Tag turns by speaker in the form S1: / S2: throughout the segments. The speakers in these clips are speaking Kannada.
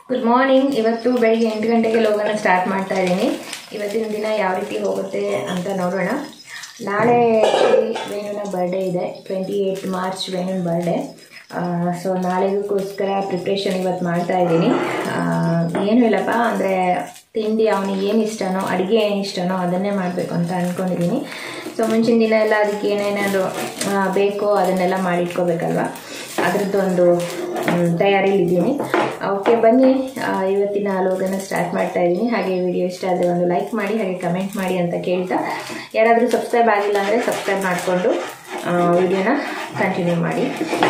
S1: ಗುಡ್ ಮಾರ್ನಿಂಗ್ ಇವತ್ತು ಬೆಳಿಗ್ಗೆ ಎಂಟು ಗಂಟೆಗೆ ಲೋಗನ ಸ್ಟಾರ್ಟ್ ಮಾಡ್ತಾ ಇದ್ದೀನಿ ಇವತ್ತಿನ ದಿನ ಯಾವ ರೀತಿ ಹೋಗುತ್ತೆ ಅಂತ ನೋಡೋಣ ನಾಳೆ actually ವೇಣುನ ಬರ್ಡೇ ಇದೆ ಟ್ವೆಂಟಿ ಏಯ್ಟ್ ಮಾರ್ಚ್ ವೇಣುನ ಬರ್ಡೇ ಸೊ ನಾಳೆಗೋಸ್ಕರ ಪ್ರಿಪ್ರೇಷನ್ ಇವತ್ತು ಮಾಡ್ತಾ ಇದ್ದೀನಿ ಏನೂ ಇಲ್ಲಪ್ಪ ಅಂದರೆ ತಿಂಡಿ ಅವನಿಗೆ ಏನು ಇಷ್ಟನೋ ಅಡುಗೆ ಏನು ಇಷ್ಟನೋ ಅದನ್ನೇ ಮಾಡಬೇಕು ಅಂತ ಅಂದ್ಕೊಂಡಿದ್ದೀನಿ ಸೊ ಮುಂಚಿನ ದಿನ ಎಲ್ಲ ಅದಕ್ಕೆ ಏನೇನಾದ್ರು ಆ, ಬೇಕೋ ಅದನ್ನೆಲ್ಲ ಮಾಡಿಟ್ಕೋಬೇಕಲ್ವ ಅದ್ರದ್ದು ಒಂದು ಮ್, ತಯಾರಿಲಿದ್ದೀನಿ ಓಕೆ ಬನ್ನಿ ಆ, ಇವತ್ತಿನ ಲೋಗನ ಸ್ಟಾರ್ಟ್ ಮಾಡ್ತಾ ಇದ್ದೀನಿ ಹಾಗೆ ವಿಡಿಯೋ ಇಷ್ಟ ಆದರೆ ಒಂದು ಲೈಕ್ ಮಾಡಿ ಹಾಗೆ ಕಮೆಂಟ್ ಮಾಡಿ ಅಂತ ಕೇಳ್ತಾ ಯಾರಾದರೂ ಸಬ್ಸ್ಕ್ರೈಬ್ ಆಗಿಲ್ಲ ಅಂದರೆ ಸಬ್ಸ್ಕ್ರೈಬ್ ಮಾಡಿಕೊಂಡು ವಿಡಿಯೋನ ಕಂಟಿನ್ಯೂ ಮಾಡಿ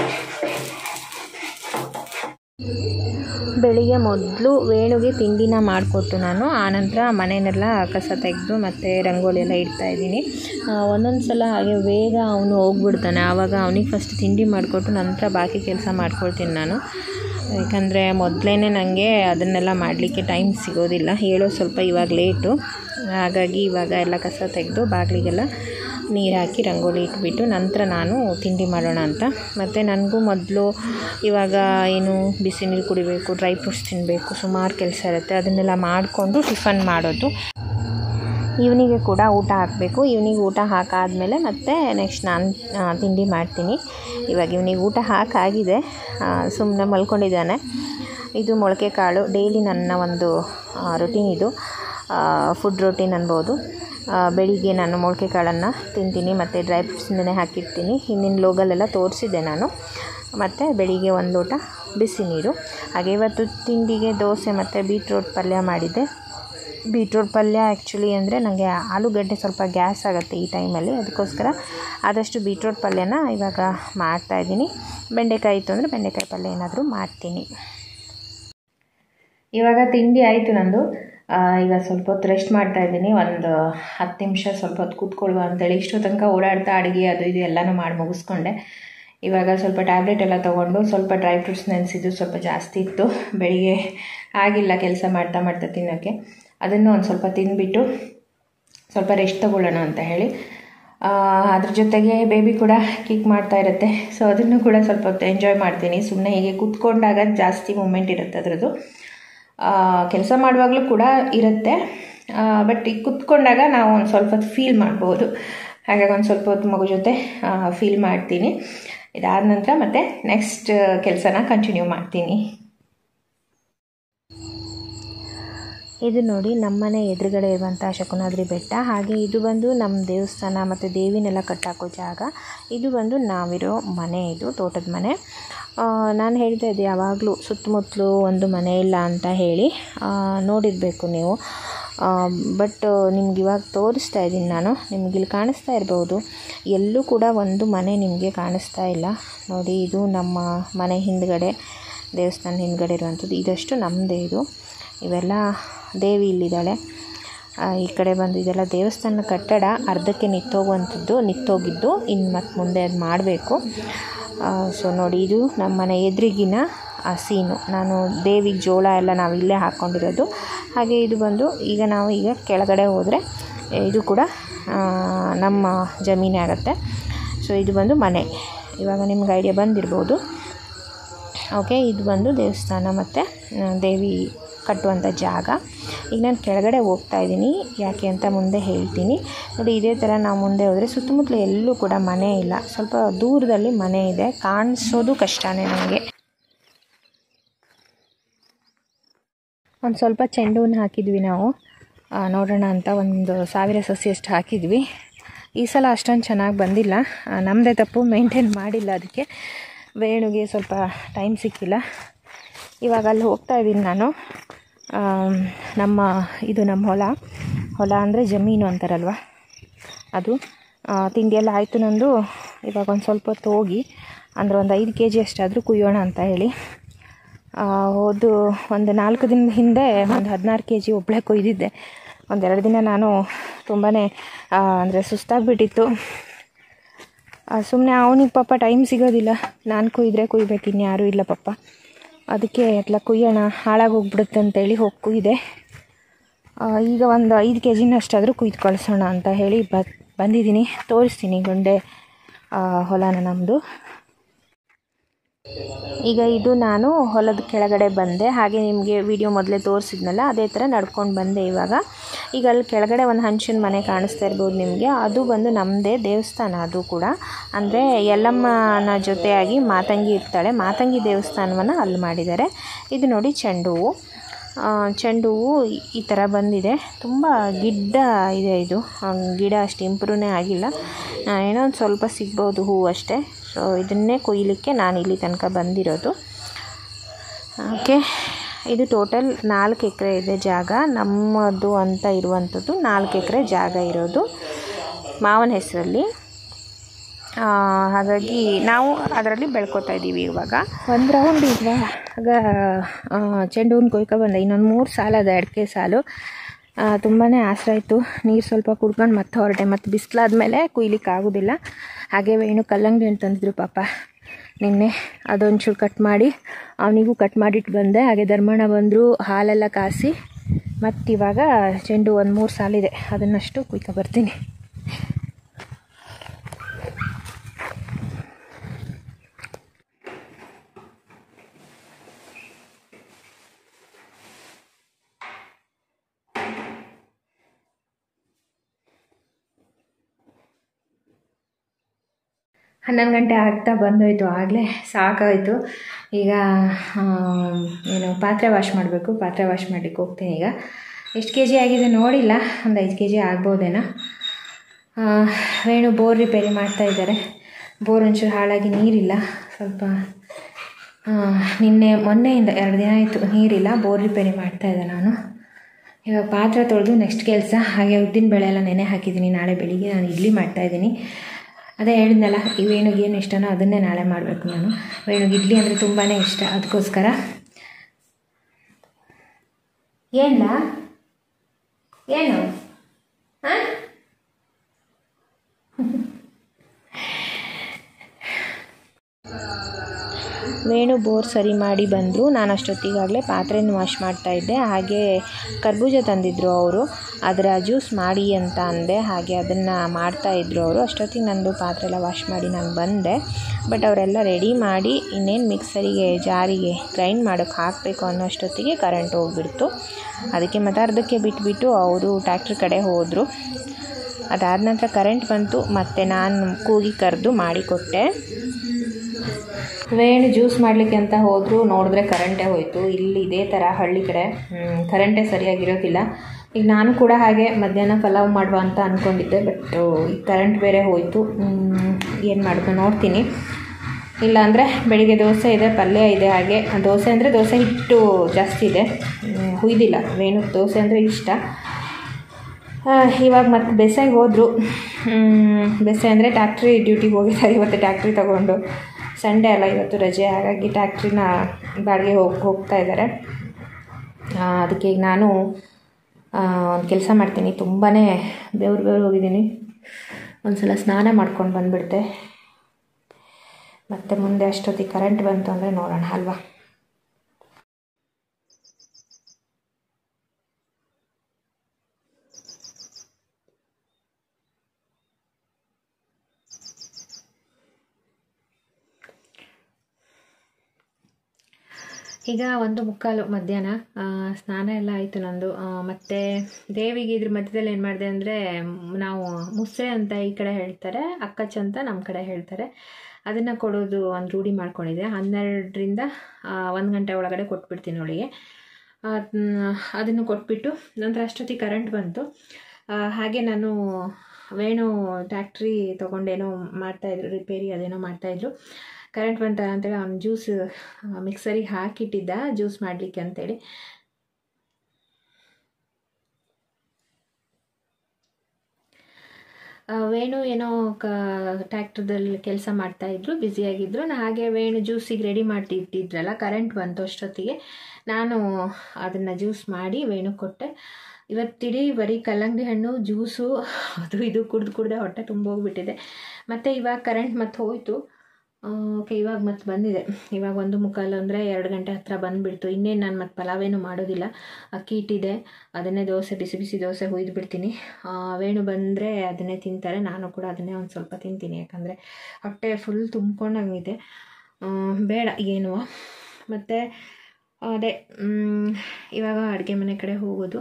S1: ಬೆಳಿಗ್ಗೆ ಮೊದಲು ವೇಣುಗೆ ತಿಂಡಿನ ಮಾಡಿಕೊಟ್ಟು ನಾನು ಆನಂತರ ಮನೆಯನ್ನೆಲ್ಲ ಕಸ ತೆಗೆದು ಮತ್ತು ರಂಗೋಲಿ ಎಲ್ಲ ಇಡ್ತಾ ಇದ್ದೀನಿ ಒಂದೊಂದು ಸಲ ಹಾಗೆ ಬೇಗ ಅವನು ಹೋಗ್ಬಿಡ್ತಾನೆ ಆವಾಗ ಅವನಿಗೆ ಫಸ್ಟ್ ತಿಂಡಿ ಮಾಡಿಕೊಟ್ಟು ನಂತರ ಬಾಕಿ ಕೆಲಸ ಮಾಡ್ಕೊಳ್ತೀನಿ ನಾನು ಯಾಕಂದರೆ ಮೊದಲೇ ನನಗೆ ಅದನ್ನೆಲ್ಲ ಮಾಡಲಿಕ್ಕೆ ಟೈಮ್ ಸಿಗೋದಿಲ್ಲ ಹೇಳೋ ಸ್ವಲ್ಪ ಇವಾಗ ಲೇಟು ಹಾಗಾಗಿ ಇವಾಗ ಎಲ್ಲ ಕಸ ತೆಗೆದು ಬಾಗಿಲಿಗೆಲ್ಲ ನೀರು ಹಾಕಿ ರಂಗೋಲಿ ಇಟ್ಬಿಟ್ಟು ನಂತರ ನಾನು ತಿಂಡಿ ಮಾಡೋಣ ಅಂತ ಮತ್ತು ನನಗೂ ಮೊದಲು ಇವಾಗ ಏನು ಬಿಸಿ ನೀರು ಕುಡಿಬೇಕು ಡ್ರೈ ಫ್ರೂಟ್ಸ್ ತಿನ್ನಬೇಕು ಸುಮಾರು ಕೆಲಸ ಇರುತ್ತೆ ಅದನ್ನೆಲ್ಲ ಮಾಡಿಕೊಂಡು ಟಿಫನ್ ಮಾಡೋದು ಇವನಿಗೆ ಕೂಡ ಊಟ ಹಾಕಬೇಕು ಇವನಿಗೆ ಊಟ ಹಾಕಾದ್ಮೇಲೆ ಮತ್ತೆ ನೆಕ್ಸ್ಟ್ ನಾನು ಆ, ತಿಂಡಿ ಮಾಡ್ತೀನಿ ಇವಾಗ ಇವನಿಗೆ ಊಟ ಹಾಕಾಗಿದೆ ಸುಮ್ಮನೆ ಮಲ್ಕೊಂಡಿದ್ದಾನೆ ಇದು ಮೊಳಕೆ ಕಾಳು ಡೈಲಿ ನನ್ನ ಒಂದು ರೊಟೀನ್ ಇದು ಫುಡ್ ರೊಟೀನ್ ಅನ್ಬೋದು ಆ, ಬೆಳಿಗ್ಗೆ ನಾನು ಮೊಳಕೆ ಕಾಳನ್ನು ತಿಂತೀನಿ ಮತ್ತು ಡ್ರೈ ಫ್ರೂಟ್ಸ್ ನೆನೆ ಹಾಕಿರ್ತೀನಿ ಹಿಂದಿನ ಲೋಗಲೆಲ್ಲ ತೋರಿಸಿದ್ದೆ ನಾನು ಮತ್ತು ಬೆಳಿಗ್ಗೆ ಒಂದು ಲೋಟ ಬಿಸಿ ನೀರು ಹಾಗೆ ಇವತ್ತು ತಿಂಡಿಗೆ ದೋಸೆ ಮತ್ತು ಬೀಟ್ರೋಟ್ ಪಲ್ಯ ಮಾಡಿದ್ದೆ ಬೀಟ್ರೋಟ್ ಪಲ್ಯ ಆ್ಯಕ್ಚುಲಿ ಅಂದರೆ ನನಗೆ ಆಲೂಗಡ್ಡೆ ಸ್ವಲ್ಪ ಗ್ಯಾಸ್ ಆಗುತ್ತೆ ಈ ಟೈಮಲ್ಲಿ ಅದಕ್ಕೋಸ್ಕರ ಆದಷ್ಟು ಬೀಟ್ರೋಟ್ ಪಲ್ಯನ ಇವಾಗ ಮಾಡ್ತಾಯಿದ್ದೀನಿ ಬೆಂಡೆಕಾಯಿ ಇತ್ತು ಅಂದರೆ ಬೆಂಡೆಕಾಯಿ ಪಲ್ಯ ಏನಾದರೂ ಮಾಡ್ತೀನಿ ಇವಾಗ ತಿಂಡಿ ಆಯಿತು ನಂದು ಆ, ಈಗ ಸ್ವಲ್ಪ ಹೊತ್ತು ರೆಸ್ಟ್ ಮಾಡ್ತಾ ಇದ್ದೀನಿ ಒಂದು ಹತ್ತು ನಿಮಿಷ ಸ್ವಲ್ಪ ಹೊತ್ತು ಕೂತ್ಕೊಳ್ಳುವ ಅಂತೇಳಿ ಇಷ್ಟೋ ತನಕ ಓಡಾಡ್ತಾ ಅಡುಗೆ ಅದು ಇದು ಎಲ್ಲನೂ ಮಾಡಿ ಮುಗಿಸ್ಕೊಂಡೆ ಇವಾಗ ಸ್ವಲ್ಪ ಟ್ಯಾಬ್ಲೆಟ್ ಎಲ್ಲ ತೊಗೊಂಡು ಸ್ವಲ್ಪ ಡ್ರೈ ಫ್ರೂಟ್ಸ್ ನೆನೆಸಿದ್ದು ಸ್ವಲ್ಪ ಜಾಸ್ತಿ ಇತ್ತು ಬೆಳಿಗ್ಗೆ ಆಗಿಲ್ಲ ಕೆಲಸ ಮಾಡ್ತಾ ಮಾಡ್ತಾ ತಿನ್ನೋಕ್ಕೆ ಅದನ್ನು ಒಂದು ಸ್ವಲ್ಪ ತಿಂದುಬಿಟ್ಟು ಸ್ವಲ್ಪ ರೆಸ್ಟ್ ತಗೊಳ್ಳೋಣ ಅಂತ ಹೇಳಿ ಆ, ಅದ್ರ ಜೊತೆಗೆ ಬೇಬಿ ಕೂಡ ಕಿಕ್ ಮಾಡ್ತಾ ಇರುತ್ತೆ ಸೊ ಅದನ್ನು ಕೂಡ ಸ್ವಲ್ಪ ಹೊತ್ತು ಎಂಜಾಯ್ ಮಾಡ್ತೀನಿ ಸುಮ್ಮನೆ ಹೀಗೆ ಕೂತ್ಕೊಂಡಾಗ ಜಾಸ್ತಿ ಮೂಮೆಂಟ್ ಇರುತ್ತೆ ಅದರದ್ದು ಕೆಲಸ ಮಾಡುವಾಗಲೂ ಕೂಡ ಇರುತ್ತೆ ಬಟ್ ಈಗ ಕೂತ್ಕೊಂಡಾಗ ನಾವು ಒಂದು ಸ್ವಲ್ಪ ಹೊತ್ತು ಫೀಲ್ ಮಾಡ್ಬೋದು ಹಾಗಾಗಿ ಒಂದು ಸ್ವಲ್ಪ ಹೊತ್ತು ಮಗು ಜೊತೆ ಫೀಲ್ ಮಾಡ್ತೀನಿ ಇದಾದ ನಂತರ ಮತ್ತೆ ನೆಕ್ಸ್ಟ್ ಕೆಲಸನ ಕಂಟಿನ್ಯೂ ಮಾಡ್ತೀನಿ ಇದು ನೋಡಿ ನಮ್ಮನೆ ಎದುರುಗಡೆ ಇರುವಂಥ ಶಕುನಾದ್ರಿ ಬೆಟ್ಟ ಹಾಗೆ ಇದು ಬಂದು ನಮ್ಮ ದೇವಸ್ಥಾನ ಮತ್ತು ದೇವಿನೆಲ್ಲ ಕಟ್ಟಾಕೋ ಜಾಗ ಇದು ಬಂದು ನಾವಿರೋ ಮನೆ ಇದು ತೋಟದ ಮನೆ ನಾನು ಹೇಳ್ತಾ ಇದ್ದೆ ಯಾವಾಗಲೂ ಸುತ್ತಮುತ್ತಲು ಒಂದು ಮನೆ ಇಲ್ಲ ಅಂತ ಹೇಳಿ ಆ, ನೋಡಿರಬೇಕು ನೀವು ಬಟ್ ನಿಮ್ಗೆ ಇವಾಗ ತೋರಿಸ್ತಾ ಇದ್ದೀನಿ ನಾನು ನಿಮ್ಗೆ ಇಲ್ಲಿ ಕಾಣಿಸ್ತಾ ಇರ್ಬೋದು ಎಲ್ಲೂ ಕೂಡ ಒಂದು ಮನೆ ನಿಮಗೆ ಕಾಣಿಸ್ತಾ ಇಲ್ಲ ನೋಡಿ ಇದು ನಮ್ಮ ಮನೆ ಹಿಂದ್ಗಡೆ ದೇವಸ್ಥಾನ ಹಿಂದ್ಗಡೆ ಇರುವಂಥದ್ದು ಇದಷ್ಟು ನಮ್ಮದೇ ಇದು ಇವೆಲ್ಲ ದೇವಿ ಇಲ್ಲಿದ್ದಾಳೆ ಆ, ಈ ಕಡೆ ಬಂದು ಇದೆಲ್ಲ ದೇವಸ್ಥಾನ ಕಟ್ಟಡ ಅರ್ಧಕ್ಕೆ ನಿಂತೋಗುವಂಥದ್ದು ನಿಂತೋಗಿದ್ದು ಇನ್ನು ಮತ್ತೆ ಮುಂದೆ ಅದು ಮಾಡಬೇಕು ಸೊ ನೋಡಿ ಇದು ನಮ್ಮ ಮನೆ ಎದುರಿಗಿನ ಆ ಸೀನು ನಾನು ದೇವಿಗೆ ಜೋಳ ಎಲ್ಲ ನಾವು ಇಲ್ಲೇ ಹಾಕ್ಕೊಂಡಿರೋದು ಹಾಗೆ ಇದು ಬಂದು ಈಗ ನಾವು ಈಗ ಕೆಳಗಡೆ ಹೋದರೆ ಇದು ಕೂಡ ಆ, ನಮ್ಮ ಜಮೀನೇ ಆಗುತ್ತೆ ಸೊ ಇದು ಬಂದು ಮನೆ ಇವಾಗ ನಿಮ್ಗೆ ಐಡಿಯಾ ಬಂದಿರ್ಬೋದು ಓಕೆ ಇದು ಬಂದು ದೇವಸ್ಥಾನ ಮತ್ತು ಆ, ದೇವಿ ಕಟ್ಟುವಂಥ ಜಾಗ ಈಗ ನಾನು ಕೆಳಗಡೆ ಹೋಗ್ತಾ ಇದ್ದೀನಿ ಯಾಕೆ ಅಂತ ಮುಂದೆ ಹೇಳ್ತೀನಿ ನೋಡಿ ಇದೇ ಥರ ನಾವು ಮುಂದೆ ಹೋದರೆ ಸುತ್ತಮುತ್ತಲು ಎಲ್ಲೂ ಕೂಡ ಮನೆ ಇಲ್ಲ ಸ್ವಲ್ಪ ದೂರದಲ್ಲಿ ಮನೆ ಇದೆ ಕಾಣಿಸೋದು ಕಷ್ಟನೇ ನನಗೆ ಒಂದು ಸ್ವಲ್ಪ ಚೆಂಡು ಹೂವನ್ನು ಹಾಕಿದ್ವಿ ನಾವು ಆ, ನೋಡೋಣ ಅಂತ ಒಂದು ಸಾವಿರ ಸಸಿಯಷ್ಟು ಹಾಕಿದ್ವಿ ಈ ಸಲ ಅಷ್ಟೊಂದು ಚೆನ್ನಾಗಿ ಬಂದಿಲ್ಲ ಆ, ನಮ್ಮದೇ ತಪ್ಪು ಮೇಂಟೈನ್ ಮಾಡಿಲ್ಲ ಅದಕ್ಕೆ ವೇಣುಗೆ ಸ್ವಲ್ಪ ಟೈಮ್ ಸಿಕ್ಕಿಲ್ಲ ಇವಾಗ ಅಲ್ಲಿ ಹೋಗ್ತಾ ಇದ್ದೀನಿ ನಾನು ಆಮ್, ನಮ್ಮ ಇದು ನಮ್ಮ ಹೊಲ ಹೊಲ ಅಂದರೆ ಜಮೀನು ಅಂತಾರಲ್ವ ಅದು ಆ, ತಿಂಡಿ ಎಲ್ಲ ಆಯಿತು ನಂದು ಇವಾಗ ಒಂದು ಸ್ವಲ್ಪ ಹೊತ್ತು ಹೋಗಿ ಅಂದರೆ ಒಂದು ಐದು ಕೆ ಜಿ ಅಷ್ಟಾದರೂ ಕುಯ್ಯೋಣ ಅಂತ ಹೇಳಿ ಆ, ಹೋದು ಒಂದು ನಾಲ್ಕು ದಿನದ ಹಿಂದೆ ಒಂದು ಹದಿನಾರು ಕೆ ಜಿ ಒಬ್ಬಳೇ ಕೊಯ್ದಿದ್ದೆ ಒಂದೆರಡು ದಿನ ನಾನು ತುಂಬಾ ಅಂದರೆ ಸುಸ್ತಾಗಿಬಿಟ್ಟಿತ್ತು ಸುಮ್ಮನೆ ಅವನಿಗೆ ಪಾಪ ಟೈಮ್ ಸಿಗೋದಿಲ್ಲ ನಾನು ಕೊಯ್ದರೆ ಕುಯ್ಬೇಕು ಇನ್ಯಾರೂ ಇಲ್ಲ ಪಾಪ ಅದಕ್ಕೆ ಎಲ್ಲ ಕುಯ್ಯೋಣ ಹಾಳಾಗಿ ಹೋಗ್ಬಿಡುತ್ತೆ ಅಂತೇಳಿ ಹೋಗಿ ಕುಯ್ದೆ ಆ, ಈಗ ಒಂದು ಐದು ಕೆ ಜಿನಷ್ಟಾದರೂ ಕುಯ್ದು ಕಳಿಸೋಣ ಅಂತ ಹೇಳಿ ಬ ಬಂದಿದ್ದೀನಿ ತೋರಿಸ್ತೀನಿ ಗುಂಡೆ ಆ, ಹೊಲನ ನಮ್ಮದು ಈಗ ಇದು ನಾನು ಹೊಲದ ಕೆಳಗಡೆ ಬಂದೆ ಹಾಗೆ ನಿಮಗೆ ವಿಡಿಯೋ ಮೊದಲೇ ತೋರಿಸಿದ್ನಲ್ಲ ಅದೇ ಥರ ನಡ್ಕೊಂಡು ಬಂದೆ ಇವಾಗ ಈಗ ಅಲ್ಲಿ ಕೆಳಗಡೆ ಒಂದು ಹಂಚಿನ ಮನೆ ಕಾಣಿಸ್ತಾ ಇರ್ಬೋದು ನಿಮಗೆ ಅದು ಬಂದು ನಮ್ಮದೇ ದೇವಸ್ಥಾನ ಅದು ಕೂಡ ಅಂದರೆ ಯಲ್ಲಮ್ಮನ ಜೊತೆಯಾಗಿ ಮಾತಂಗಿ ಇರ್ತಾಳೆ ಮಾತಂಗಿ ದೇವಸ್ಥಾನವನ್ನು ಅಲ್ಲಿ ಮಾಡಿದ್ದಾರೆ ಇದು ನೋಡಿ ಚೆಂಡು ಹೂವು ಆ, ಚೆಂಡು ಹೂವು ಈ ಥರ ಬಂದಿದೆ ತುಂಬ ಗಿಡ್ಡ ಇದೆ ಇದು ಆ, ಗಿಡ ಅಷ್ಟು ಇಂಪ್ರೂವ್ನೇ ಆಗಿಲ್ಲ ಆ, ಏನೋ ಒಂದು ಸ್ವಲ್ಪ ಸಿಗ್ಬೋದು ಹೂವು ಅಷ್ಟೇ ಸೊ ಇದನ್ನೇ ಕೊಯ್ಯಲಿಕ್ಕೆ ನಾನು ಇಲ್ಲಿ ತನಕ ಬಂದಿರೋದು ಓಕೆ ಇದು ಟೋಟಲ್ ನಾಲ್ಕು ಎಕರೆ ಇದೆ ಜಾಗ ನಮ್ಮದು ಅಂತ ಇರುವಂಥದ್ದು ನಾಲ್ಕು ಎಕರೆ ಜಾಗ ಇರೋದು ಮಾವನ ಹೆಸರಲ್ಲಿ ಆ, ಹಾಗಾಗಿ ನಾವು ಅದರಲ್ಲಿ ಬೆಳ್ಕೊತಾ ಇದ್ದೀವಿ ಇವಾಗ ಒಂದು ರೌಂಡ್ ಇವಾಗ ಆ, ಚೆಂಡು ಹೂವಿನ ಕೊಯ್ಕೊ ಬಂದೆ ಇನ್ನೊಂದು ಮೂರು ಸಾಲ ಅದ ಅಡಿಕೆ ಸಾಲು ತುಂಬಾ ಆಸರೆ ಆಯಿತು ನೀರು ಸ್ವಲ್ಪ ಕುಡ್ಕೊಂಡು ಮತ್ತೆ ಹೊರಟೆ ಮತ್ತು ಬಿಸಿಲಾದ್ಮೇಲೆ ಕುಯ್ಲಿಕ್ಕೆ ಆಗೋದಿಲ್ಲ ಹಾಗೆ ವೇಣು ಕಲ್ಲಂಗಡಿ ಹಣ್ಣು ತಂದಿದ್ರು ಪಾಪ ನಿನ್ನೆ ಅದೊಂಚೂರು ಕಟ್ ಮಾಡಿ ಅವನಿಗೂ ಕಟ್ ಮಾಡಿಟ್ಟು ಬಂದೆ ಹಾಗೆ ಧರ್ಮಣ್ಣ ಬಂದರು ಹಾಲೆಲ್ಲ ಕಾಸಿ ಮತ್ತು ಇವಾಗ ಚೆಂಡು ಒಂದು ಮೂರು ಸಾಲಿದೆ ಅದನ್ನಷ್ಟು ಕುಯ್ಕೊ ಬರ್ತೀನಿ ಹನ್ನೊಂದು ಗಂಟೆ ಆಗ್ತಾ ಬಂದೋಯ್ತು ಆಗಲೇ ಸಾಕಾಯಿತು ಈಗ ಆ, ಏನು ಪಾತ್ರೆ ವಾಶ್ ಮಾಡಬೇಕು ಪಾತ್ರೆ ವಾಶ್ ಮಾಡಲಿಕ್ಕೆ ಹೋಗ್ತೀನಿ ಈಗ ಎಷ್ಟು ಕೆ ಜಿ ಆಗಿದೆ ನೋಡಿಲ್ಲ ಒಂದು ಐದು ಕೆ ಜಿ ಆಗ್ಬೋದೇನೋ ಆ, ವೇಣು ಬೋರ್ ರಿಪೇರಿ ಮಾಡ್ತಾ ಇದ್ದಾರೆ ಬೋರ್ ಒಂಚೂರು ಹಾಳಾಗಿ ನೀರಿಲ್ಲ ಸ್ವಲ್ಪ ಆ, ನಿನ್ನೆ ಮೊನ್ನೆಯಿಂದ ಎರಡು ದಿನ ಆಯಿತು ನೀರಿಲ್ಲ ಬೋರ್ ರಿಪೇರಿ ಮಾಡ್ತಾ ಇದ್ದೆ ನಾನು ಇವಾಗ ಪಾತ್ರೆ ತೊಳೆದು ನೆಕ್ಸ್ಟ್ ಕೆಲಸ ಹಾಗೆ ಉದ್ದಿನ ಬೇಳೆ ಎಲ್ಲ ನೆನೆ ಹಾಕಿದ್ದೀನಿ ನಾಳೆ ಬೆಳಿಗ್ಗೆ ನಾನು ಇಡ್ಲಿ ಮಾಡ್ತಾಯಿದ್ದೀನಿ ಅದೇ ಹೇಳಿದ್ನಲ್ಲ ಈ ವೇಣುಗೆ ಏನು ಇಷ್ಟನೋ ಅದನ್ನೇ ನಾಳೆ ಮಾಡಬೇಕು ನಾನು ವೇಣುಗೆ ಇಡ್ಲಿ ಅಂದರೆ ತುಂಬಾ ಇಷ್ಟ ಅದಕ್ಕೋಸ್ಕರ ಏನ ಏನು ಹಾಂ ವೇಣು ಬೋರ್ ಸರಿ ಮಾಡಿ ಬಂದರು ನಾನು ಅಷ್ಟೊತ್ತಿಗಾಗಲೇ ಪಾತ್ರೆನ ವಾಶ್ ಮಾಡ್ತಾ ಇದ್ದೆ ಹಾಗೆ ಕರ್ಬೂಜ ತಂದಿದ್ದರು ಅವರು ಅದರ ಜ್ಯೂಸ್ ಮಾಡಿ ಅಂತ ಅಂದೆ ಹಾಗೆ ಅದನ್ನು ಮಾಡ್ತಾಯಿದ್ರು ಅವರು ಅಷ್ಟೊತ್ತಿಗೆ ನಂದು ಪಾತ್ರೆ ಎಲ್ಲ ವಾಶ್ ಮಾಡಿ ನಾನು ಬಂದೆ ಬಟ್ ಅವರೆಲ್ಲ ರೆಡಿ ಮಾಡಿ ಇನ್ನೇನು ಮಿಕ್ಸರಿಗೆ ಜಾರಿಗೆ ಗ್ರೈಂಡ್ ಮಾಡೋಕ್ಕೆ ಹಾಕಬೇಕು ಅನ್ನೋ ಅಷ್ಟೊತ್ತಿಗೆ ಕರೆಂಟ್ ಹೋಗ್ಬಿಡ್ತು ಅದಕ್ಕೆ ಮತ್ತೆ ಅರ್ಧಕ್ಕೆ ಬಿಟ್ಬಿಟ್ಟು ಅವರು ಟ್ಯಾಕ್ಟ್ರ್ ಕಡೆ ಹೋದರು ಅದಾದ ನಂತರ ಕರೆಂಟ್ ಬಂತು ಮತ್ತು ನಾನು ಕೂಗಿ ಕರೆದು ಮಾಡಿಕೊಟ್ಟೆ ವೇಣು ಜ್ಯೂಸ್ ಮಾಡಲಿಕ್ಕೆ ಅಂತ ಹೋದರು ನೋಡಿದ್ರೆ ಕರೆಂಟೇ ಹೋಯಿತು ಇಲ್ಲಿ ಇದೇ ಥರ ಹಳ್ಳಿ ಕಡೆ ಕರೆಂಟೇ ಸರಿಯಾಗಿರೋದಿಲ್ಲ ಈಗ ನಾನು ಕೂಡ ಹಾಗೆ ಮಧ್ಯಾಹ್ನ ಪಲಾವ್ ಮಾಡುವ ಅಂತ ಅಂದ್ಕೊಂಡಿದ್ದೆ ಬಟ್ ಈ ಕರೆಂಟ್ ಬೇರೆ ಹೋಯಿತು ಏನು ಮಾಡೋದು ನೋಡ್ತೀನಿ ಇಲ್ಲಾಂದರೆ ಬೆಳಿಗ್ಗೆ ದೋಸೆ ಇದೆ ಪಲ್ಯ ಇದೆ ಹಾಗೆ ದೋಸೆ ಅಂದರೆ ದೋಸೆ ಹಿಟ್ಟು ಜಾಸ್ತಿ ಇದೆ ಹ್ಮ್, ಹುಯ್ದಿಲ್ಲ ವೇಣು ದೋಸೆ ಅಂದರೆ ಇಷ್ಟ ಆ, ಇವಾಗ ಮತ್ತೆ ಬೆಸೆಗೆ ಹೋದರು ಬೆಸೆ ಅಂದರೆ ಟ್ಯಾಕ್ಟ್ರಿ ಡ್ಯೂಟಿಗೆ ಹೋಗಿದ್ದಾರೆ ಇವತ್ತು ಟ್ಯಾಕ್ಟ್ರಿ ತಗೊಂಡು ಸಂಡೇ ಅಲ್ಲ ಇವತ್ತು ರಜೆ ಹಾಗಾಗಿ ಟ್ಯಾಕ್ಟ್ರಿನ ಬಾಡಿಗೆ ಹೋಗಿ ಹೋಗ್ತಾ ಇದ್ದಾರೆ ಆ, ಅದಕ್ಕೆ ಈಗ ನಾನು ಒಂದು ಕೆಲಸ ಮಾಡ್ತೀನಿ ತುಂಬಾ ಬೆವ್ರು ಬೆವ್ರು ಹೋಗಿದ್ದೀನಿ ಒಂದು ಸಲ ಸ್ನಾನ ಮಾಡ್ಕೊಂಡು ಬಂದುಬಿಡ್ತೆ ಮತ್ತು ಮುಂದೆ ಅಷ್ಟೊತ್ತಿಗೆ ಕರೆಂಟ್ ಬಂತು ಅಂದರೆ ನೋಡೋಣ ಅಲ್ವಾ ಈಗ ಒಂದು ಮುಕ್ಕಾಲು ಮಧ್ಯಾಹ್ನ ಆ, ಸ್ನಾನ ಎಲ್ಲ ಆಯಿತು ನಂದು ಆ, ಮತ್ತೆ ದೇವಿಗೆ ಇದ್ರ ಮಧ್ಯದಲ್ಲಿ ಏನು ಮಾಡಿದೆ ಅಂದರೆ ನಾವು ಮುಸ್ಸೆ ಅಂತ ಈ ಕಡೆ ಹೇಳ್ತಾರೆ ಅಕ್ಕಚ್ಚ ಅಂತ ನಮ್ಮ ಕಡೆ ಹೇಳ್ತಾರೆ ಅದನ್ನು ಕೊಡೋದು ಒಂದು ರೂಢಿ ಮಾಡ್ಕೊಂಡಿದ್ದೆ ಹನ್ನೆರಡರಿಂದ ಒಂದು ಗಂಟೆ ಒಳಗಡೆ ಕೊಟ್ಬಿಡ್ತೀನಿ ಅವಳಿಗೆ ಅದನ್ನು ಕೊಟ್ಬಿಟ್ಟು ನಂತರ ಅಷ್ಟೊತ್ತಿಗೆ ಕರೆಂಟ್ ಬಂತು ಆ, ಹಾಗೆ ನಾನು ವೇಣು ಟ್ಯಾಕ್ಟ್ರಿ ತೊಗೊಂಡೇನೋ ಮಾಡ್ತಾಯಿದ್ರು ರಿಪೇರಿ ಅದೇನೋ ಮಾಡ್ತಾಯಿದ್ರು ಕರೆಂಟ್ ಬಂತ ಅಂತೇಳಿ ಅವ್ನು ಜ್ಯೂಸ್ ಮಿಕ್ಸರಿಗೆ ಹಾಕಿಟ್ಟಿದ್ದ ಜ್ಯೂಸ್ ಮಾಡಲಿಕ್ಕೆ ಅಂತೇಳಿ ಆ, ವೇಣು ಏನೋ ಕ ಟ್ಯಾಕ್ಟ್ರದಲ್ಲಿ ಕೆಲಸ ಮಾಡ್ತಾಯಿದ್ರು ಬ್ಯುಸಿಯಾಗಿದ್ದರು ನಾ ಹಾಗೆ ವೇಣು ಜ್ಯೂಸಿಗೆ ರೆಡಿ ಮಾಡಿ ಇಟ್ಟಿದ್ರಲ್ಲ ಕರೆಂಟ್ ಬಂತು ಅಷ್ಟೊತ್ತಿಗೆ ನಾನು ಅದನ್ನು ಜ್ಯೂಸ್ ಮಾಡಿ ವೇಣು ಕೊಟ್ಟೆ ಇವತ್ತಿಡೀ ಬರೀ ಕಲ್ಲಂಗಡಿ ಹಣ್ಣು ಜ್ಯೂಸು ಅದು ಇದು ಕುಡ್ದು ಕುಡ್ದೆ ಹೊಟ್ಟೆ ತುಂಬ ಹೋಗ್ಬಿಟ್ಟಿದೆ ಮತ್ತು ಇವಾಗ ಕರೆಂಟ್ ಮತ್ತೆ ಹೋಯಿತು ಓಕೆ ಇವಾಗ ಮತ್ತೆ ಬಂದಿದೆ ಇವಾಗ ಒಂದು ಮುಕ್ಕಾಲು ಅಂದರೆ ಎರಡು ಗಂಟೆ ಹತ್ತಿರ ಬಂದುಬಿಡ್ತು ಇನ್ನೇನು ನಾನು ಮತ್ತೆ ಪಲಾವೇನು ಮಾಡೋದಿಲ್ಲ ಅಕ್ಕಿ ಇಟ್ಟಿದೆ ಅದನ್ನೇ ದೋಸೆ ಬಿಸಿ ಬಿಸಿ ದೋಸೆ ಹುಯ್ದು ಬಿಡ್ತೀನಿ ಆ, ವೇಣು ಬಂದರೆ ಅದನ್ನೇ ತಿಂತಾರೆ ನಾನು ಕೂಡ ಅದನ್ನೇ ಒಂದು ಸ್ವಲ್ಪ ತಿಂತೀನಿ ಯಾಕಂದರೆ ಹೊಟ್ಟೆ ಫುಲ್ ತುಂಬ್ಕೊಂಡಂಗಿದೆ ಆ, ಬೇಡ ಏನು ಮತ್ತು ಅದೇ ಮ್, ಇವಾಗ ಅಡುಗೆ ಮನೆ ಕಡೆ ಹೋಗೋದು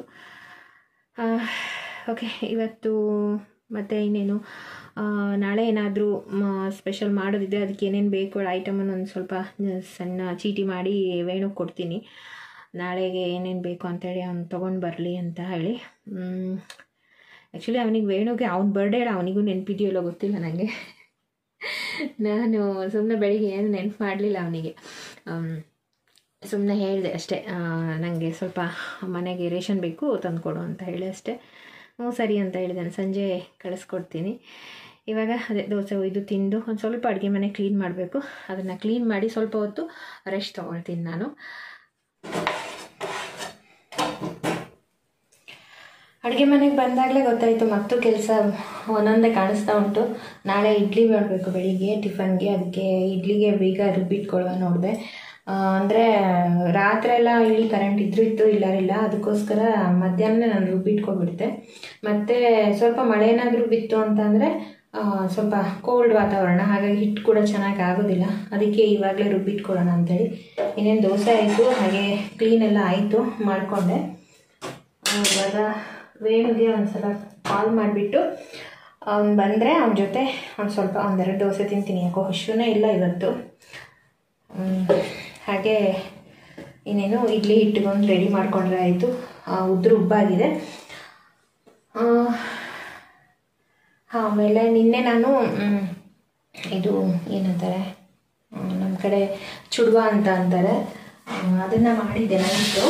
S1: ಓಕೆ ಇವತ್ತು ಮತ್ತು ಇನ್ನೇನು ಆ, ನಾಳೆ ಏನಾದರೂ ಸ್ಪೆಷಲ್ ಮಾಡೋದಿದ್ರೆ ಅದಕ್ಕೆ ಏನೇನು ಬೇಕು ಐಟಮನ್ನು ಒಂದು ಸ್ವಲ್ಪ ಸಣ್ಣ ಚೀಟಿ ಮಾಡಿ ವೇಣುಗೆ ಕೊಡ್ತೀನಿ ನಾಳೆಗೆ ಏನೇನು ಬೇಕು ಅಂತೇಳಿ ಅವ್ನು ತೊಗೊಂಡು ಬರಲಿ ಅಂತ ಹೇಳಿ ಆ್ಯಕ್ಚುಲಿ ಅವನಿಗೆ ವೇಣುಗೆ ಅವ್ನ ಬರ್ಡೇ ಅವನಿಗೂ ನೆನಪಿದೆಯಲ್ಲೋ ಗೊತ್ತಿಲ್ಲ ನನಗೆ ನಾನು ಸುಮ್ಮನೆ ಬೆಳಿಗ್ಗೆ ಏನು ನೆನಪು ಮಾಡಲಿಲ್ಲ ಅವನಿಗೆ ಸುಮ್ಮನೆ ಹೇಳಿದೆ ಅಷ್ಟೇ ನನಗೆ ಸ್ವಲ್ಪ ಮನೆಗೆ ರೇಷನ್ ಬೇಕು ತಂದುಕೊಡು ಅಂತ ಹೇಳಿ ಅಷ್ಟೇ ಹ್ಞೂ ಸರಿ ಅಂತ ಹೇಳಿದ್ದಾನೆ ಸಂಜೆ ಕಳಿಸ್ಕೊಡ್ತೀನಿ ಇವಾಗ ಅದೇ ದೋಸೆ ಒಯ್ದು ತಿಂದು ಒಂದು ಸ್ವಲ್ಪ ಅಡುಗೆ ಮನೆ ಕ್ಲೀನ್ ಮಾಡಬೇಕು ಅದನ್ನು ಕ್ಲೀನ್ ಮಾಡಿ ಸ್ವಲ್ಪ ಹೊತ್ತು ರೆಸ್ಟ್ ತೊಗೊಳ್ತೀನಿ ನಾನು ಅಡುಗೆ ಮನೆಗೆ ಬಂದಾಗಲೇ ಗೊತ್ತಾಯಿತು ಮತ್ತು ಕೆಲಸ ಒಂದೊಂದೇ ಕಾಣಿಸ್ತಾ ಉಂಟು ನಾಳೆ ಇಡ್ಲಿ ಮಾಡಬೇಕು ಬೆಳಿಗ್ಗೆ ಟಿಫನ್ಗೆ ಅದಕ್ಕೆ ಇಡ್ಲಿಗೆ ಬೇಗ ರುಬ್ಬಿಟ್ಕೊಳ್ಳುವ ನೋಡಿದೆ ಅಂದರೆ ರಾತ್ರಿ ಎಲ್ಲ ಇಲ್ಲಿ ಕರೆಂಟ್ ಇದ್ರೂ ಇತ್ತು ಇಲ್ಲಾರಿಲ್ಲ ಅದಕ್ಕೋಸ್ಕರ ಮಧ್ಯಾಹ್ನ ನಾನು ರುಬ್ಬಿಟ್ಕೊಬಿಡ್ತೆ ಮತ್ತು ಸ್ವಲ್ಪ ಮಳೆ ಏನಾದರೂ ಬಿತ್ತು ಅಂತಂದರೆ ಸ್ವಲ್ಪ ಕೋಲ್ಡ್ ವಾತಾವರಣ ಹಾಗಾಗಿ ಹಿಟ್ಟು ಕೂಡ ಚೆನ್ನಾಗಿ ಆಗೋದಿಲ್ಲ ಅದಕ್ಕೆ ಇವಾಗಲೇ ರುಬ್ಬಿಟ್ಕೊಳ್ಳೋಣ ಅಂಥೇಳಿ ಇನ್ನೇನು ದೋಸೆ ಆಯಿತು ಹಾಗೆ ಕ್ಲೀನ್ ಎಲ್ಲ ಆಯಿತು ಮಾಡಿಕೊಂಡೆ ಇವಾಗ ವೇಣುಗೆ ಒಂದು ಸಲ ಕಾಲ್ ಮಾಡಿಬಿಟ್ಟು ಅವ್ನು ಬಂದರೆ ಅವನ ಜೊತೆ ಒಂದು ಸ್ವಲ್ಪ ಒಂದೆರಡು ದೋಸೆ ತಿಂತೀನಿ ಯಾಕೋ ಹಶುನೇ ಇಲ್ಲ ಇವತ್ತು ಹ್ಮ್, ಹಾಗೆ ಇನ್ನೇನು ಇಡ್ಲಿ ಹಿಟ್ಟಿಗೊಂದು ರೆಡಿ ಮಾಡಿಕೊಂಡ್ರೆ ಆಯಿತು ಉದ್ರು ಉಬ್ಬಾಗಿದೆ ಆ, ಆಮೇಲೆ ನಿನ್ನೆ ನಾನು ಮ್, ಇದು ಏನಂತಾರೆ ನಮ್ಮ ಕಡೆ ಚುಡುವ ಅಂತ ಅಂತಾರೆ ಅದನ್ನು ಮಾಡಿದ್ದೆ ನೈಟು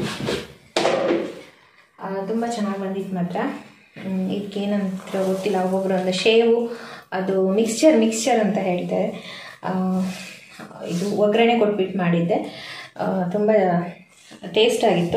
S1: ತುಂಬ ಚೆನ್ನಾಗಿ ಬಂದಿತ್ತು ಮಾತ್ರ ಮ್, ಇದಕ್ಕೇನಂತ ಗೊತ್ತಿಲ್ಲ ಒಬ್ಬೊಬ್ರು ಒಂದು ಶೇವು ಅದು ಮಿಕ್ಸ್ಚರ್ ಮಿಕ್ಸ್ಚರ್ ಅಂತ ಹೇಳ್ತಾರೆ ಆ, ಇದು ಒಗ್ಗರಣೆ ಕೊಟ್ಬಿಟ್ಟು ಮಾಡಿದ್ದೆ ತುಂಬ ಟೇಸ್ಟ್ ಆಗಿತ್ತು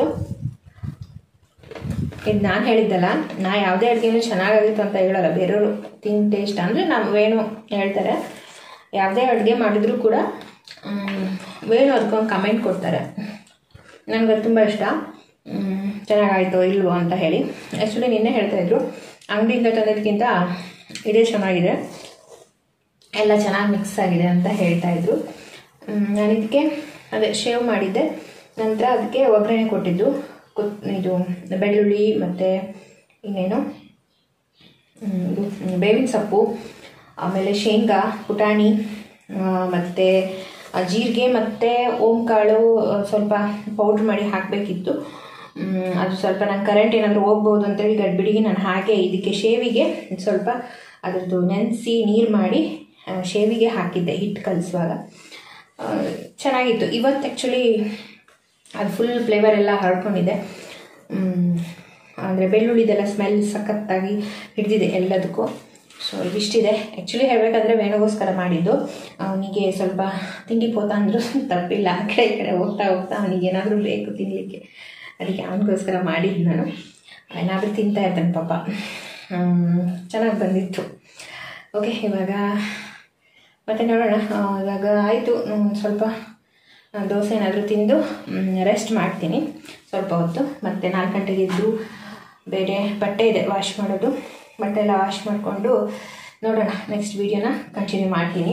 S1: ಇದು ನಾನು ಹೇಳಿದ್ದಲ್ಲ ನಾ ಯಾವುದೇ ಅಡುಗೆನೂ ಚೆನ್ನಾಗಾಗಿತ್ತು ಅಂತ ಹೇಳಲ್ಲ ಬೇರೆಯವರು ತಿನ್ ಟೇಸ್ಟ್ ಅಂದರೆ ನಮ್ಮ ವೇಣು ಹೇಳ್ತಾರೆ ಯಾವುದೇ ಅಡುಗೆ ಮಾಡಿದರೂ ಕೂಡ ಮ್, ವೇಣು ಅದಕ್ಕೊಂದು ಕಮೆಂಟ್ ಕೊಡ್ತಾರೆ ನನಗೆ ತುಂಬ ಇಷ್ಟ ಮ್, ಚೆನ್ನಾಗಾಯಿತು ಇಲ್ವೋ ಅಂತ ಹೇಳಿ ಆ್ಯಕ್ಚುಲಿ ನಿನ್ನೆ ಹೇಳ್ತಾಯಿದ್ರು ಅಂಗಡಿಯಿಂದ ತಂದಿದ್ದಕ್ಕಿಂತ ಇದೇ ಚೆನ್ನಾಗಿದೆ ಎಲ್ಲ ಚೆನ್ನಾಗಿ ಮಿಕ್ಸ್ ಆಗಿದೆ ಅಂತ ಹೇಳ್ತಾಯಿದ್ರು ನಾನು ಇದಕ್ಕೆ ಅದೇ ಶೇವ್ ಮಾಡಿದ್ದೆ ನಂತರ ಅದಕ್ಕೆ ಒಗ್ಗರಣೆ ಕೊಟ್ಟಿದ್ದು ಕೊತ್ ಇದು ಬೆಳ್ಳುಳ್ಳಿ ಮತ್ತು ಇನ್ನೇನು ಹ್ಮ್, ಇದು ಬೇವಿನ ಸೊಪ್ಪು ಆಮೇಲೆ ಶೇಂಗಾ ಪುಟಾಣಿ ಮತ್ತು ಜೀರಿಗೆ ಮತ್ತು ಓಂಕಾಳು ಆ, ಸ್ವಲ್ಪ ಪೌಡ್ರ್ ಮಾಡಿ ಹಾಕಬೇಕಿತ್ತು ಅದು ಸ್ವಲ್ಪ ನಂಗೆ ಕರೆಂಟ್ ಏನಾದರೂ ಹೋಗ್ಬೋದು ಅಂತೇಳಿ ಗಡ್ಬಿಡಿಗೆ ನಾನು ಹಾಗೆ ಇದಕ್ಕೆ ಶೇವಿಗೆ ಸ್ವಲ್ಪ ಅದರದ್ದು ನೆನೆಸಿ ನೀರು ಮಾಡಿ ಆ, ಶೇವಿಗೆ ಹಾಕಿದ್ದೆ ಹಿಟ್ಟು ಕಲಿಸುವಾಗ ಚೆನ್ನಾಗಿತ್ತು ಇವತ್ತು ಆ್ಯಕ್ಚುಲಿ ಅದು ಫುಲ್ ಫ್ಲೇವರ್ ಎಲ್ಲ ಹರಡ್ಕೊಂಡಿದೆ ಅಂದರೆ ಬೆಳ್ಳುಳ್ಳಿದೆಲ್ಲ ಸ್ಮೆಲ್ ಸಖತ್ತಾಗಿ ಹಿಡಿದಿದೆ ಎಲ್ಲದಕ್ಕೂ ಸೊ ಇದಿಷ್ಟಿದೆ ಆ್ಯಕ್ಚುಲಿ ಹೇಳಬೇಕಾದ್ರೆ ವೇಣುಗೋಸ್ಕರ ಮಾಡಿದ್ದು ಅವನಿಗೆ ಸ್ವಲ್ಪ ತಿಂಡಿ ಪೋತ ಅಂದರೂ ತಪ್ಪಿಲ್ಲ ಆ ಕಡೆ ಈ ಕಡೆ ಹೋಗ್ತಾ ಹೋಗ್ತಾ ಅವನಿಗೆ ಏನಾದರೂ ಬೇಕು ತಿನ್ನಲಿಕ್ಕೆ ಅದಕ್ಕೆ ಅವನಿಗೋಸ್ಕರ ಮಾಡಿದ್ದು ನಾನು ಏನಾದರೂ ತಿಂತಾ ಇರ್ತಾನೆ ಪಾಪ ಚೆನ್ನಾಗಿ ಬಂದಿತ್ತು ಓಕೆ ಇವಾಗ ಮತ್ತೆ ನೋಡೋಣ ಆ, ಇವಾಗ ಆಯಿತು ಸ್ವಲ್ಪ ಆ, ದೋಸೆ ಏನಾದರೂ ತಿಂದು ರೆಸ್ಟ್ ಮಾಡ್ತೀನಿ ಸ್ವಲ್ಪ ಹೊತ್ತು ಮತ್ತು ನಾಲ್ಕು ಗಂಟೆಗೆ ಎದ್ದು ಬೇರೆ ಬಟ್ಟೆ ಇದೆ ವಾಶ್ ಮಾಡೋದು ಬಟ್ಟೆ ಎಲ್ಲ ವಾಶ್ ಮಾಡಿಕೊಂಡು ನೋಡೋಣ ನೆಕ್ಸ್ಟ್ ವೀಡಿಯೋನ ಕಂಟಿನ್ಯೂ ಮಾಡ್ತೀನಿ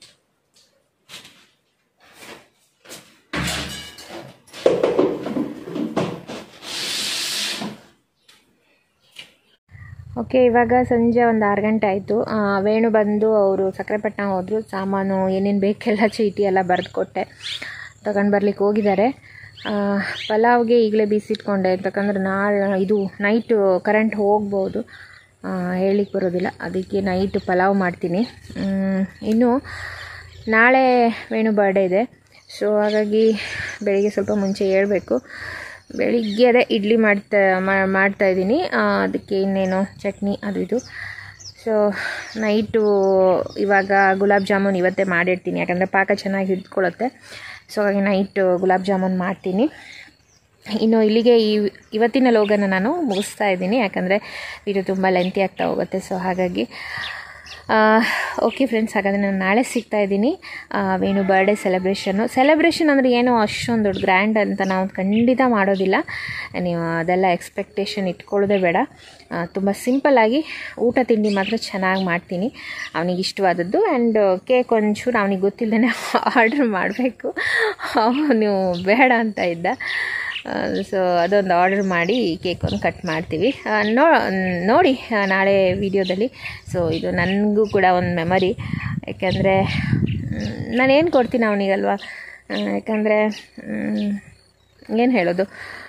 S1: ಓಕೆ ಇವಾಗ ಸಂಜೆ ಒಂದು ಆರು ಗಂಟೆ ಆಯಿತು ವೇಣು ಬಂದು ಅವರು ಸಕ್ಕರೆಪಟ್ಟಣ ಹೋದರು ಸಾಮಾನು ಏನೇನು ಬೇಕೆಲ್ಲ ಚೀಟಿ ಎಲ್ಲ ಬರೆದು ಕೊಟ್ಟೆ ತಗೊಂಡು ಬರ್ಲಿಕ್ಕೆ ಹೋಗಿದ್ದಾರೆ ಆ, ಪಲಾವ್ಗೆ ಈಗಲೇ ಬೀಸಿಟ್ಕೊಂಡೆ ಯಾಕಂದ್ರೆ ನಾಳೆ ಇದು ನೈಟು ಕರೆಂಟ್ ಹೋಗ್ಬೋದು ಆ, ಹೇಳಿಕ್ಕೆ ಬರೋದಿಲ್ಲ ಅದಕ್ಕೆ ನೈಟ್ ಪಲಾವ್ ಮಾಡ್ತೀನಿ ಮ್, ಇನ್ನು ನಾಳೆ ವೇಣು ಬರ್ಡೇ ಇದೆ ಸೊ ಹಾಗಾಗಿ ಬೆಳಿಗ್ಗೆ ಸ್ವಲ್ಪ ಮುಂಚೆ ಹೇಳ್ಬೇಕು ಬೆಳಿಗ್ಗೆ ಅದೇ ಇಡ್ಲಿ ಮಾಡ್ತಾ ಮಾ- ಮಾಡ್ತಾ ಇದ್ದೀನಿ ಅದಕ್ಕೆ ಇನ್ನೇನು ಚಟ್ನಿ ಅದು ಇದು ಸೊ ನೈಟು ಇವಾಗ ಗುಲಾಬ್ ಜಾಮೂನ್ ಇವತ್ತೇ ಮಾಡಿರ್ತೀನಿ ಯಾಕಂದರೆ ಪಾಕ ಚೆನ್ನಾಗಿ ಹಿಡ್ಕೊಳ್ಳುತ್ತೆ ಸೊ ಹಾಗಾಗಿ ನೈಟ್ ಗುಲಾಬ್ ಜಾಮೂನ್ ಮಾಡ್ತೀನಿ ಇನ್ನು ಇಲ್ಲಿಗೆ ಈ ಇವತ್ತಿನ ಲೋಗನ ನಾನು ಮುಗಿಸ್ತಾ ಇದ್ದೀನಿ ಯಾಕಂದರೆ ವಿಡಿಯೋ ತುಂಬ ಲೆಂತಿ ಆಗ್ತಾ ಹೋಗುತ್ತೆ ಸೊ ಹಾಗಾಗಿ ಓಕೆ ಫ್ರೆಂಡ್ಸ್ ಹಾಗಾದರೆ ನಾನು ನಾಳೆ ಸಿಗ್ತಾ ಇದ್ದೀನಿ ಆ, ವೇಣು ಬರ್ಡೇ ಸೆಲೆಬ್ರೇಷನ್ನು ಸೆಲೆಬ್ರೇಷನ್ ಅಂದರೆ ಏನೋ ಅಷ್ಟೊಂದು ದೊಡ್ಡ ಗ್ರ್ಯಾಂಡ್ ಅಂತ ನಾವು ಖಂಡಿತ ಮಾಡೋದಿಲ್ಲ ನೀವು ಅದೆಲ್ಲ ಎಕ್ಸ್ಪೆಕ್ಟೇಷನ್ ಇಟ್ಕೊಳ್ಳೋದೇ ಬೇಡ ತುಂಬ ಸಿಂಪಲ್ಲಾಗಿ ಊಟ ತಿಂಡಿ ಮಾತ್ರ ಚೆನ್ನಾಗಿ ಮಾಡ್ತೀನಿ ಅವನಿಗೆ ಇಷ್ಟವಾದದ್ದು ಆ್ಯಂಡ್ ಕೇಕ್ ಒಂಚೂರು ಅವನಿಗೆ ಗೊತ್ತಿಲ್ಲದೇ ಆರ್ಡ್ರ್ ಮಾಡಬೇಕು ಅವನು ಬೇಡ ಅಂತ ಇದ್ದ ಸೊ ಅದೊಂದು ಆರ್ಡರ್ ಮಾಡಿ ಕೇಕ್ ಒಂದು ಕಟ್ ಮಾಡ್ತೀವಿ ಆ, ನೋ ನೋಡಿ ಆ, ನಾಳೆ ವಿಡಿಯೋದಲ್ಲಿ ಸೊ ಇದು ನನಗೂ ಕೂಡ ಒಂದು ಮೆಮರಿ ಯಾಕೆಂದರೆ ನಾನೇನು ಕೊಡ್ತೀನಿ ಅವನಿಗಲ್ವಾ ಯಾಕಂದರೆ ಏನು ಹೇಳೋದು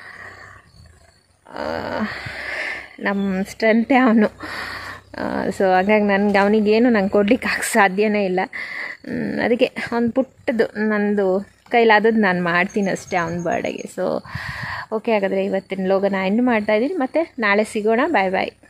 S1: ಆ, ನಮ್ಮ ಸ್ಟ್ರೆಂತೆ ಅವನು ಸೊ ಹಾಗಾಗಿ ನನಗೆ ಅವನಿಗೇನು ನಂಗೆ ಕೊಡ್ಲಿಕ್ಕೆ ಆಗ ಸಾಧ್ಯನೇ ಇಲ್ಲ ಮ್, ಅದಕ್ಕೆ ಒಂದು ಪುಟ್ಟದು ನಂದು ಕೈಲಾದದ್ದು ನಾನು ಮಾಡ್ತೀನಿ ಅಷ್ಟೇ ಅವನ ಬರ್ಡೇಗೆ ಸೊ ಓಕೆ ಹಾಗಾದರೆ ಇವತ್ತಿನ ಲೋಗನ ಎಂಡ್ ಮಾಡ್ತಾಯಿದ್ದೀನಿ ಮತ್ತು ನಾಳೆ ಸಿಗೋಣ ಬಾಯ್ ಬಾಯ್